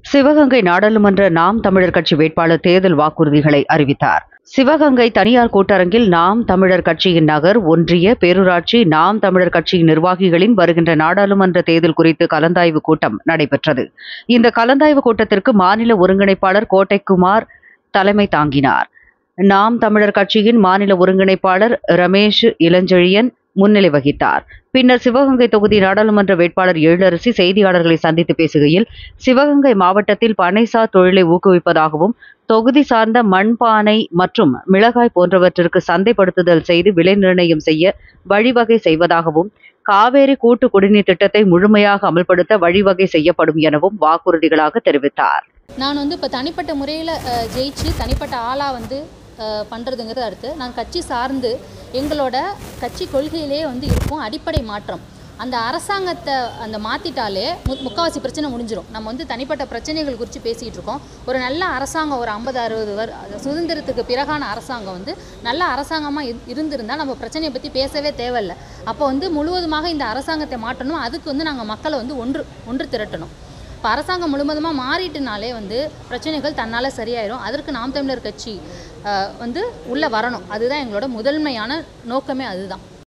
சிவகங்கை நாடாளுமன்ற நாம் தமிழர் கட்சி வேட்பாளர் தேர்தல் வாக்குறுதிகளை அறிவித்தார் சிவகங்கை தனியார் கூட்டரங்கில் நாம் தமிழர் கட்சியின் நகர் ஒன்றிய பேரூராட்சி நாம் தமிழர் கட்சியின் நிர்வாகிகளின் வருகின்ற நாடாளுமன்ற தேர்தல் குறித்து கலந்தாய்வு கூட்டம் நடைபெற்றது இந்த கலந்தாய்வு கூட்டத்திற்கு மாநில ஒருங்கிணைப்பாளர் கோட்டைக்குமார் தலைமை தாங்கினார் நாம் தமிழர் கட்சியின் மாநில ஒருங்கிணைப்பாளர் ரமேஷ் இளஞ்செழியன் முன்னிலை வகித்தார் பின்னர் சிவகங்கை தொகுதி நாடாளுமன்ற வேட்பாளர் எழிலரசி செய்தியாளர்களை சந்தித்து பேசுகையில் சிவகங்கை மாவட்டத்தில் பனைசார் தொழிலை ஊக்குவிப்பதாகவும் தொகுதி சார்ந்த மண்பானை மற்றும் மிளகாய் போன்றவற்றிற்கு சந்தைப்படுத்துதல் செய்து விலை நிர்ணயம் செய்ய வழிவகை செய்வதாகவும் காவேரி கூட்டு குடிநீர் திட்டத்தை முழுமையாக அமல்படுத்த வழிவகை செய்யப்படும் எனவும் வாக்குறுதிகளாக தெரிவித்தார் நான் வந்து இப்போ தனிப்பட்ட முறையில் ஜெயிச்சு தனிப்பட்ட ஆளாக வந்து பண்ணுறதுங்கிறது அடுத்து நான் கட்சி சார்ந்து எங்களோட கட்சி கொள்கையிலே வந்து இருக்கும் அடிப்படை மாற்றம் அந்த அரசாங்கத்தை அந்த மாற்றிட்டாலே மு முக்கால்வாசி பிரச்சனை முடிஞ்சிடும் நம்ம வந்து தனிப்பட்ட பிரச்சனைகள் குறித்து பேசிகிட்டு இருக்கோம் ஒரு நல்ல அரசாங்கம் ஒரு ஐம்பது அறுபது வர் சுதந்திரத்துக்கு பிறகான அரசாங்கம் வந்து நல்ல அரசாங்கமாக இரு இருந்திருந்தால் நம்ம பிரச்சனையை பற்றி பேசவே தேவையில்லை அப்போ வந்து முழுவதுமாக இந்த அரசாங்கத்தை மாற்றணும் அதுக்கு வந்து நாங்கள் மக்களை வந்து ஒன்று ஒன்று திரட்டணும் இப்போ அரசாங்கம் முழுவதுமாக மாறிட்டுனாலே வந்து பிரச்சனைகள் தன்னால் சரியாயிடும் அதற்கு நாம் தமிழர் கட்சி வந்து உள்ளே வரணும் அதுதான் எங்களோட முதன்மையான நோக்கமே அதுதான்